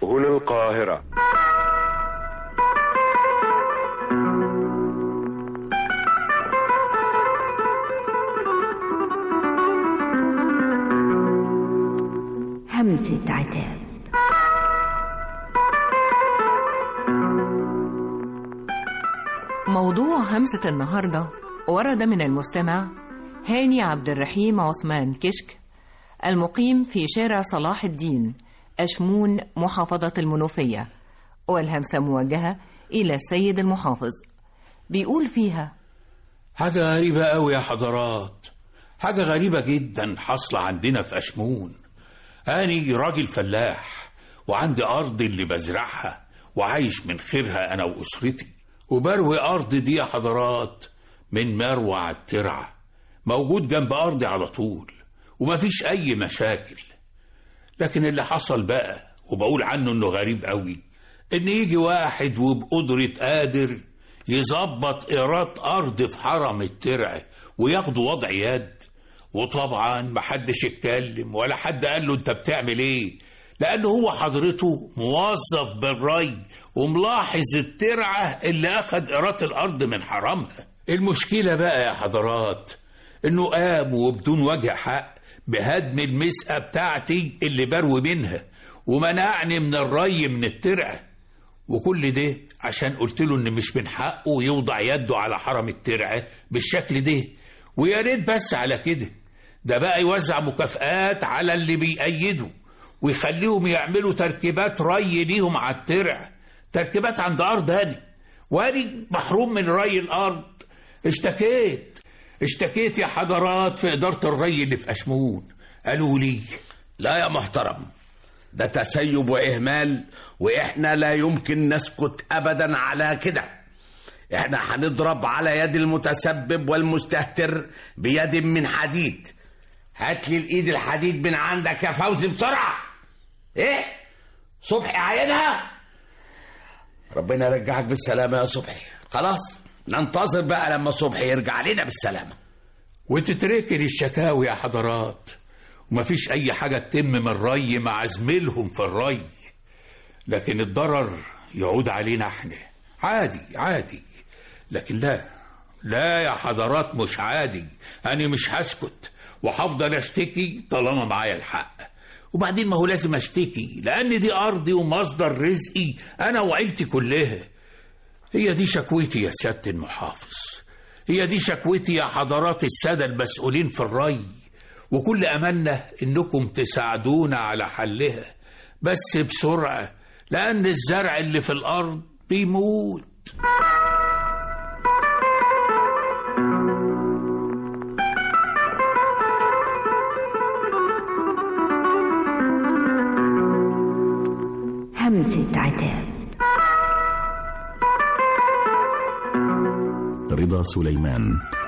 هنا القاهرة همسة عتاب موضوع همسة النهاردة ورد من المستمع هاني عبد الرحيم عثمان كشك المقيم في شارع صلاح الدين أشمون محافظة المنوفية والهمسة موجهة إلى السيد المحافظ بيقول فيها حاجة غريبة أوي يا حضرات حاجة غريبة جدا حاصلة عندنا في أشمون أنا راجل فلاح وعندي أرض اللي بزرعها وعايش من خيرها أنا وأسرتي وبروي أرض دي يا حضرات من مروع الترعة موجود جنب أرضي على طول ومفيش أي مشاكل لكن اللي حصل بقى وبقول عنه إنه غريب قوي إن يجي واحد وبقدرة قادر يظبط إيراد أرض في حرم الترع وياخده وضع يد وطبعا محدش اتكلم ولا حد قال له انت بتعمل ايه لأنه هو حضرته موظف بالري وملاحظ الترعة اللي أخد إيراد الأرض من حرمها المشكلة بقى يا حضرات إنه قام وبدون وجه حق بهدم المسقة بتاعتي اللي بروي منها ومنعني من الري من الترعة وكل ده عشان قلت له ان مش من حقه يوضع يده على حرم الترعه بالشكل ده ويا ريت بس على كده ده بقى يوزع مكافآت على اللي بيأيدوا ويخليهم يعملوا تركيبات ري ليهم على الترع تركيبات عند ارض هاني واني محروم من ري الارض اشتكيت اشتكيت يا حضرات في اداره الري اللي في اشمون قالوا لي لا يا محترم ده تسيب وإهمال وإحنا لا يمكن نسكت أبدا على كده إحنا هنضرب على يد المتسبب والمستهتر بيد من حديد هات لي الإيد الحديد من عندك يا فوزي بسرعة إيه؟ صبحي عينها ربنا يرجعك بالسلامة يا صبحي خلاص ننتظر بقى لما صبحي يرجع لنا بالسلامة وتتركن الشكاوي يا حضرات ومفيش أي حاجة تتم من الري مع زميلهم في الري لكن الضرر يعود علينا احنا عادي عادي لكن لا لا يا حضرات مش عادي أنا مش هسكت وهفضل أشتكي طالما معايا الحق وبعدين ما هو لازم أشتكي لأن دي أرضي ومصدر رزقي أنا وعيلتي كلها هي دي شكوتي يا سيادة المحافظ هي دي شكوتي يا حضرات السادة المسؤولين في الري وكل أملنا إنكم تساعدونا على حلها بس بسرعة لأن الزرع اللي في الأرض بيموت همسة عتاب رضا سليمان